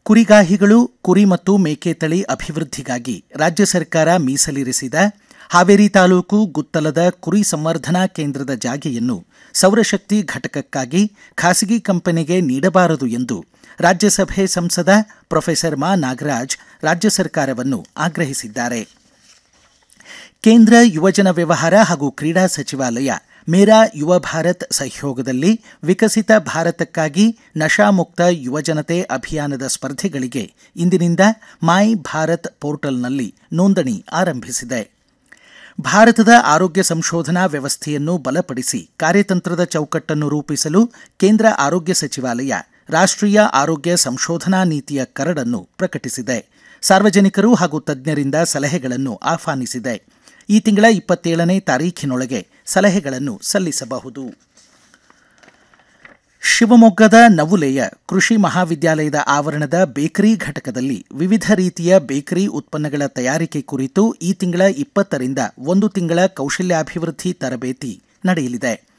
ಕುರಿಗಾಹಿಗಳು ಕುರಿ ಮತ್ತು ಮೇಕೆ ತಳಿ ಅಭಿವೃದ್ಧಿಗಾಗಿ ರಾಜ್ಯ ಸರ್ಕಾರ ಮೀಸಲಿರಿಸಿದ ಹಾವೇರಿ ತಾಲೂಕು ಗುತ್ತಲದ ಕುರಿ ಸಂವರ್ಧನಾ ಕೇಂದ್ರದ ಜಾಗೆಯನ್ನು ಸೌರಶಕ್ತಿ ಘಟಕಕ್ಕಾಗಿ ಖಾಸಗಿ ಕಂಪನಿಗೆ ನೀಡಬಾರದು ಎಂದು ರಾಜ್ಯಸಭೆ ಸಂಸದ ಪ್ರೊಫೆಸರ್ ಮಾ ನಾಗರಾಜ್ ರಾಜ್ಯ ಸರ್ಕಾರವನ್ನು ಆಗ್ರಹಿಸಿದ್ದಾರೆ ಕೇಂದ್ರ ಯುವಜನ ವ್ಯವಹಾರ ಹಾಗೂ ಕ್ರೀಡಾ ಸಚಿವಾಲಯ ಮೇರಾ ಯುವ ಭಾರತ್ ಸಹಯೋಗದಲ್ಲಿ ವಿಕಸಿತ ಭಾರತಕ್ಕಾಗಿ ನಶಾಮುಕ್ತ ಯುವಜನತೆ ಅಭಿಯಾನದ ಸ್ಪರ್ಧೆಗಳಿಗೆ ಇಂದಿನಿಂದ ಮೈ ಭಾರತ್ ಪೋರ್ಟಲ್ನಲ್ಲಿ ನೋಂದಣಿ ಆರಂಭಿಸಿದೆ ಭಾರತದ ಆರೋಗ್ಯ ಸಂಶೋಧನಾ ವ್ಯವಸ್ಥೆಯನ್ನು ಬಲಪಡಿಸಿ ಕಾರ್ಯತಂತ್ರದ ಚೌಕಟ್ಟನ್ನು ರೂಪಿಸಲು ಕೇಂದ್ರ ಆರೋಗ್ಯ ಸಚಿವಾಲಯ ರಾಷ್ಟ್ರೀಯ ಆರೋಗ್ಯ ಸಂಶೋಧನಾ ನೀತಿಯ ಕರಡನ್ನು ಪ್ರಕಟಿಸಿದೆ ಸಾರ್ವಜನಿಕರು ಹಾಗೂ ತಜ್ಞರಿಂದ ಸಲಹೆಗಳನ್ನು ಆಹ್ವಾನಿಸಿದೆ ಈ ತಿಂಗಳ ಇಪ್ಪತ್ತೇಳನೇ ತಾರೀಖಿನೊಳಗೆ ಸಲಹೆಗಳನ್ನು ಸಲ್ಲಿಸಬಹುದು ಶಿವಮೊಗ್ಗದ ನವುಲೆಯ ಕೃಷಿ ಮಹಾವಿದ್ಯಾಲಯದ ಆವರಣದ ಬೇಕರಿ ಘಟಕದಲ್ಲಿ ವಿವಿಧ ರೀತಿಯ ಬೇಕರಿ ಉತ್ಪನ್ನಗಳ ತಯಾರಿಕೆ ಕುರಿತು ಈ ತಿಂಗಳ ಇಪ್ಪತ್ತರಿಂದ ಒಂದು ತಿಂಗಳ ಕೌಶಲ್ಯಾಭಿವೃದ್ಧಿ ತರಬೇತಿ ನಡೆಯಲಿದೆ